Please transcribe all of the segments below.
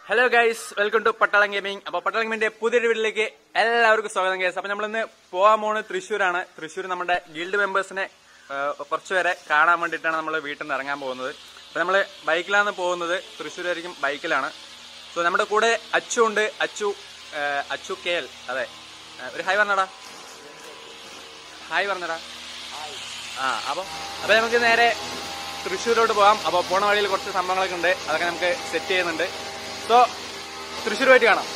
hello guys welcome to Pattalam gaming അപ്പൊ പട്ടാളം ഗെയിമിന്റെ പുതിയൊരു വീട്ടിലേക്ക് എല്ലാവർക്കും സ്വാഗതം ഗൈസ് അപ്പൊ നമ്മളിന്ന് പോകാൻ പോകുന്നത് തൃശ്ശൂരാണ് തൃശ്ശൂർ നമ്മുടെ ഗിൽഡ് മെമ്പേഴ്സിനെ കുറച്ചുപേരെ കാണാൻ വേണ്ടിയിട്ടാണ് നമ്മൾ വീട്ടിൽ നിന്ന് ഇറങ്ങാൻ പോകുന്നത് അപ്പൊ നമ്മൾ ബൈക്കിലാണ് പോകുന്നത് തൃശ്ശൂരായിരിക്കും ബൈക്കിലാണ് സോ നമ്മുടെ കൂടെ അച്ചു ഉണ്ട് അച്ചു ആ, അച്ചു കെ എൽ അതെ ആ, ഒരു ഹായ് പറഞ്ഞടാ ഹായ് പറഞ്ഞടാ ആ അപ്പൊ അപ്പൊ നമുക്ക് നേരെ തൃശ്ശൂരോട്ട് പോകാം അപ്പോൾ പോണ വഴിയിൽ കുറച്ച് സംഭവങ്ങളൊക്കെ ഉണ്ട് അതൊക്കെ നമുക്ക് സെറ്റ് ചെയ്യുന്നുണ്ട് സോ തൃശ്ശൂർ പോയിട്ട് കാണാം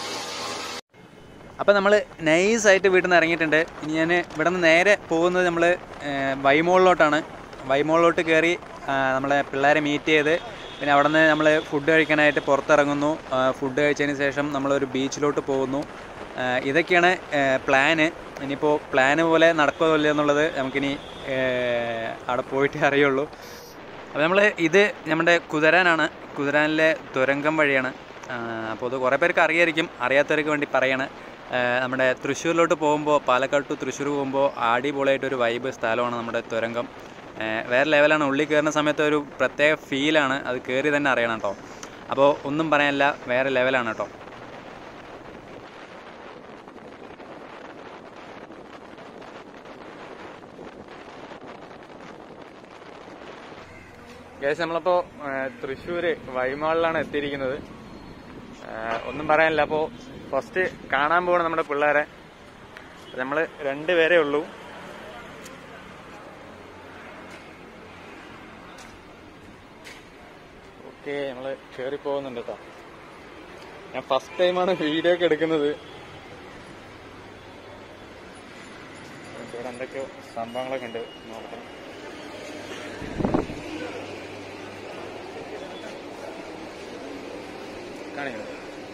അപ്പം നമ്മൾ നൈസായിട്ട് വീട്ടിൽ നിന്ന് ഇറങ്ങിയിട്ടുണ്ട് ഇനി ഞാൻ ഇവിടെ നിന്ന് നേരെ പോകുന്നത് നമ്മൾ വൈമോളിലോട്ടാണ് വൈമോളിലോട്ട് കയറി ആ, നമ്മളെ പിള്ളേരെ മീറ്റ് ചെയ്ത് പിന്നെ അവിടെ നിന്ന് നമ്മൾ ഫുഡ് കഴിക്കാനായിട്ട് പുറത്തിറങ്ങുന്നു ഫുഡ് കഴിച്ചതിന് ശേഷം നമ്മളൊരു ബീച്ചിലോട്ട് പോകുന്നു ആ, ഇതൊക്കെയാണ് പ്ലാന് ഇനിയിപ്പോൾ പ്ലാന് പോലെ നടക്കുമോ ഇല്ലയോ എന്നുള്ളത് നമുക്കിനി ആ, അവിടെ പോയിട്ടേ അറിയുള്ളൂ അപ്പോൾ നമ്മൾ ഇത് നമ്മുടെ കുതിരാനാണ് കുതിരാനിലെ തുരങ്കം വഴിയാണ് അപ്പോൾ അത് കുറേ പേർക്ക് അറിയായിരിക്കും അറിയാത്തവർക്ക് വേണ്ടി പറയാണ് ആ, നമ്മുടെ തൃശ്ശൂരിലോട്ട് പോകുമ്പോൾ പാലക്കാട് ടു തൃശ്ശൂർ പോകുമ്പോൾ അടിപൊളിയായിട്ടൊരു വൈബ് സ്ഥലമാണ് നമ്മുടെ തുരങ്കം ആ, വേറെ ലെവലാണ് ഉള്ളിൽ കയറുന്ന സമയത്ത് ഒരു പ്രത്യേക ഫീലാണ് അത് കയറി തന്നെ അറിയണം കേട്ടോ അപ്പോൾ ഒന്നും പറയാനില്ല വേറെ ലെവലാണ് കേട്ടോ ഗേസ് നമ്മളിപ്പോ തൃശ്ശൂര് വൈമാളിലാണ് എത്തിയിരിക്കുന്നത് ആ, ഒന്നും പറയാനില്ല അപ്പോ ഫസ്റ്റ് കാണാൻ പോകണം നമ്മുടെ പിള്ളേരെ നമ്മള് രണ്ടുപേരേ ഉള്ളൂ ഓക്കെ നമ്മള് കേറി പോകുന്നുണ്ട് കേട്ടോ ഞാൻ ഫസ്റ്റ് ടൈമാണ് വീഡിയോ ഒക്കെ എടുക്കുന്നത് ഇവിടെ എന്തൊക്കെയോ സംഭവങ്ങളൊക്കെ ഉണ്ട് നോക്കണം കാണിക്കുന്നു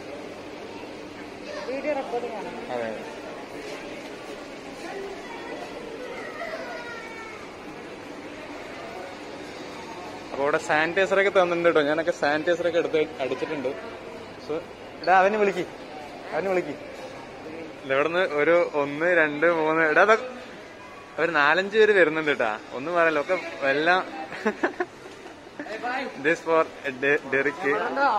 വീഡിയോ റെക്കോർഡിംഗ് ആണ് അതെ അതെ അപ്പൊ ഇവിടെ സാനിറ്റൈസർ ഒക്കെ തന്നിട്ടുണ്ട് കേട്ടോ ഞാനൊക്കെ സാനിറ്റൈസർ ഒക്കെ എടുത്ത് അടിച്ചിട്ടുണ്ട് സോ ഇടാ അവന് വിളിക്ക് അവന് വിളിക്ക് ഇല്ല, ഇവിടുന്ന് ഒരു ഒന്ന് രണ്ട് മൂന്ന് ഇടാ അതൊ- ഒരു നാലഞ്ച് പേര് വരുന്നുണ്ട് കേട്ടാ ഒന്നും പറയല്ലോ ഒക്കെ എല്ലാം ദിസ് ഫോർ ഡെറിക്ക്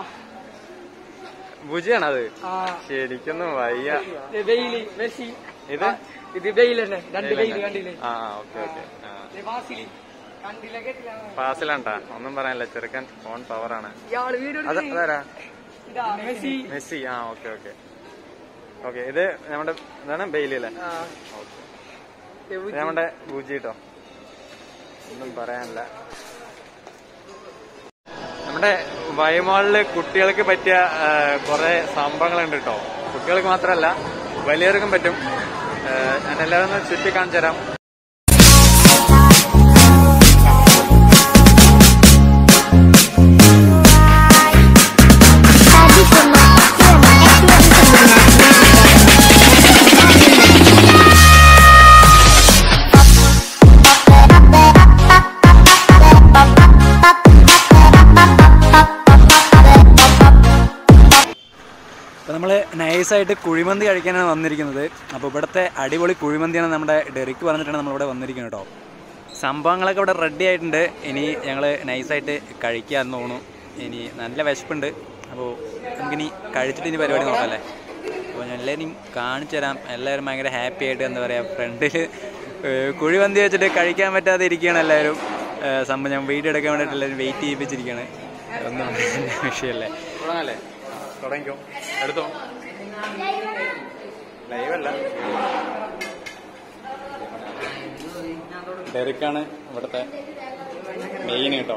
ഭുജിയാണ് അത് ശരിക്കൊന്നും വയ്യ വെയില് മെസ്സി ഇത് ഇത് വെയിൽ തന്നെ രണ്ട് വെയിൽ കണ്ടില്ലേ ആ ഓക്കെ ഓക്കെ ഇത് വാസിലി കണ്ടില്ല കേട്ടില്ല ഫാസിലാണ്ടാ ഒന്നും പറയാനില്ല ചെറുക്കൻ ഓൺ പവറാണ് ഇയാള് വീഡിയോ അത് അതാരാ ഇതാ മെസ്സി മെസ്സി ആ ഓക്കെ ഓക്കെ ഓക്കെ ഇത് നമ്മുടെ എന്താണ് ബെയിലി അല്ലേ ആ, ഓക്കെ ഇത് ഇത് നമ്മുടെ ബുജി കേട്ടോ ഒന്നും പറയാനില്ല നമ്മുടെ വയമാളില് കുട്ടികൾക്ക് പറ്റിയ കുറെ സംഭവങ്ങളുണ്ട് കേട്ടോ കുട്ടികൾക്ക് മാത്രമല്ല വലിയവർക്കും പറ്റും ആ, ഞാൻ എല്ലാവരും ഒന്ന് ചുറ്റി കാണിച്ചു തരാം അപ്പോൾ നമ്മൾ നൈസായിട്ട് കുഴിമന്തി കഴിക്കാനാണ് വന്നിരിക്കുന്നത് അപ്പോൾ ഇവിടുത്തെ അടിപൊളി കുഴിമന്തിയാണ് നമ്മുടെ ഡെറിക്ക് പറഞ്ഞിട്ടാണ് നമ്മളിവിടെ വന്നിരിക്കുന്നത് കേട്ടോ സംഭവങ്ങളൊക്കെ ഇവിടെ റെഡി ആയിട്ടുണ്ട് ഇനി ഞങ്ങൾ നൈസായിട്ട് കഴിക്കാമെന്ന് തോന്നുന്നു ഇനി നല്ല വിശപ്പുണ്ട് അപ്പോൾ നമുക്കിനി കഴിച്ചിട്ട് ഇനി പരിപാടി നോക്കാം അല്ലേ അപ്പോൾ ഞാൻ എല്ലാവരെയും കാണിച്ചു തരാം എല്ലാവരും ഭയങ്കര ഹാപ്പി ആയിട്ട് എന്താ പറയുക ഫ്രണ്ടിൽ കുഴിമന്തി വെച്ചിട്ട് കഴിക്കാൻ പറ്റാതെ ഇരിക്കുകയാണ് എല്ലാവരും ഏഹ് സംഭവം ഞാൻ വീഡിയോ എടുക്കാൻ വേണ്ടിയിട്ട് എല്ലാവരും വെയിറ്റ് ചെയ്യിപ്പിച്ചിരിക്കുകയാണ് ഒന്നും വിഷയമല്ലേ തുടങ്ങാല്ലേ തുടങ്ങിക്കോ എടുത്തോ ലൈവല്ല ഡെറിക്കാണ് ഇവിടുത്തെ മെയിൻ കേട്ടോ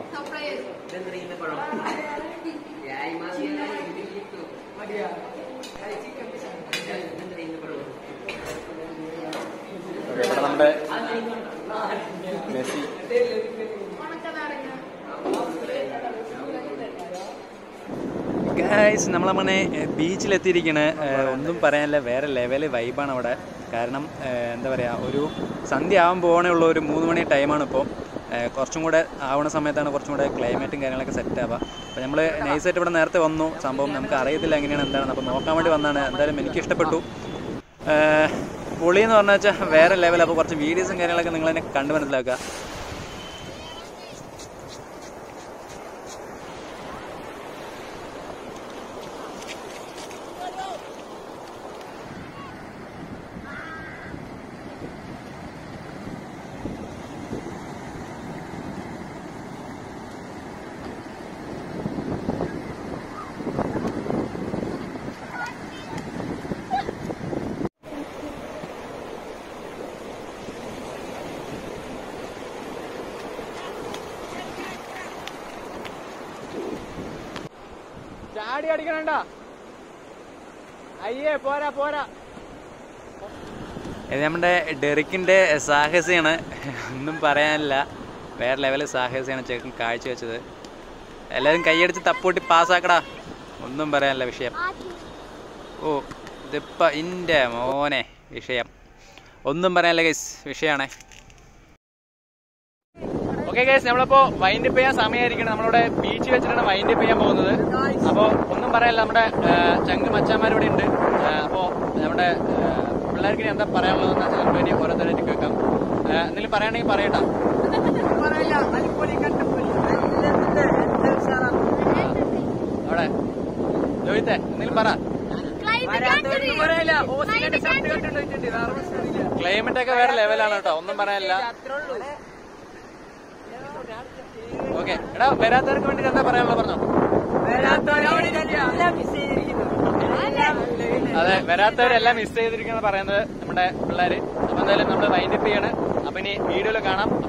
ഓക്കേ, ഇവിടെ നമ്മുടെ മെസ്സി ഗായ്സ് നമ്മളങ്ങനെ ബീച്ചിലെത്തിയിരിക്കണ് ഒന്നും പറയാനില്ല വേറെ ലെവല് വൈബാണ് അവിടെ കാരണം ഏഹ്, എന്താ പറയുക ഒരു സന്ധ്യ ആവാൻ പോകണേ ഉള്ള ഒരു മൂന്ന് മണി ടൈമാണ് ഇപ്പോൾ കുറച്ചും കൂടെ ആവണ സമയത്താണ് കുറച്ചും കൂടെ ക്ലൈമറ്റും കാര്യങ്ങളൊക്കെ സെറ്റ് ആവുക അപ്പോൾ നമ്മൾ നൈസായിട്ട് ഇവിടെ നേരത്തെ വന്നു സംഭവം നമുക്ക് അറിയത്തില്ല എങ്ങനെയാണ് എന്താണെന്ന് അപ്പോൾ നോക്കാൻ വേണ്ടി വന്നതാണ് എന്തായാലും എനിക്ക് ഇഷ്ടപ്പെട്ടു ഏഹ്, പൊളി എന്ന് പറഞ്ഞു വെച്ചാൽ വേറെ ലെവൽ അപ്പോൾ കുറച്ച് വീഡിയോസും കാര്യങ്ങളൊക്കെ നിങ്ങൾ തന്നെ കണ്ടു മനസ്സിലാക്കുക ചാടി അടിക്കണണ്ട അയ്യേ പോരാ പോരാ ഇത് നമ്മുടെ ഡെറിക്കിന്റെ സാഹസിയാണ് ഒന്നും പറയാനില്ല വേറെ ലെവല് സാഹസിയാണ് ചെക്കൻ കാഴ്ചവെച്ചത് എല്ലാവരും കൈയടിച്ച് തപ്പൂട്ടി പാസ്സാക്കടാ ഒന്നും പറയാനില്ല വിഷയം ഓ ഇതിപ്പ ഇന്റെ മോനെ വിഷയം ഒന്നും പറയാനില്ല ഗൈസ് വിഷയമാണേ ഓക്കെ ഗൈസ് നമ്മളിപ്പോ വൈൻഡ് അപ്പ് ചെയ്യാൻ സമയമായിരിക്കണം നമ്മളിവിടെ ബീച്ച് വെച്ചിട്ടാണ് വൈൻഡ് അപ്പ് ചെയ്യാൻ പോകുന്നത് അപ്പോൾ ഒന്നും പറയാനില്ല നമ്മുടെ ആ, ചങ്ക് മച്ചാന്മാർ ഇവിടെ ഉണ്ട് അപ്പോൾ നമ്മുടെ ആ, പിള്ളേർക്ക് ഇനി എന്താ പറയാനുള്ളതെന്ന് വെച്ചാൽ നമുക്ക് വേണ്ടി ഓരോരുത്തരായിട്ട് കേൾക്കാം ആ, എന്തെങ്കിലും പറയുകയാണെങ്കിൽ പറയട്ടാ പറയില്ല അലിപ്പൊളി കട്ടപ്പൊളി അവിടെ ലോഹിത്തെ എന്തെങ്കിലും പറ പറയില്ല ഓസിന്റെ ഷർട്ട് കണ്ടിട്ടുണ്ട് വേറെ പ്രശ്നമില്ല ക്ലൈമറ്റ് ഒക്കെ വേറെ ലെവലാണ് കേട്ടോ ഒന്നും പറയാനില്ല അത്രേ ഉള്ളൂ ഓക്കെ എടാ വരാത്തവർക്ക് വേണ്ടി എന്താ പറയാനുള്ളത് പറഞ്ഞോ എല്ലാം മിസ് ചെയ്തിരിക്കുന്നു അതെ വരാത്തവരെല്ലാം മിസ് ചെയ്തിരിക്കുന്ന പറയുന്നത് നമ്മുടെ പിള്ളേര് അപ്പൊ എന്തായാലും നമ്മൾ വൈൻഡ് അപ്പ് ചെയ്യാണ് അപ്പൊ ഇനി വീഡിയോയിൽ കാണാം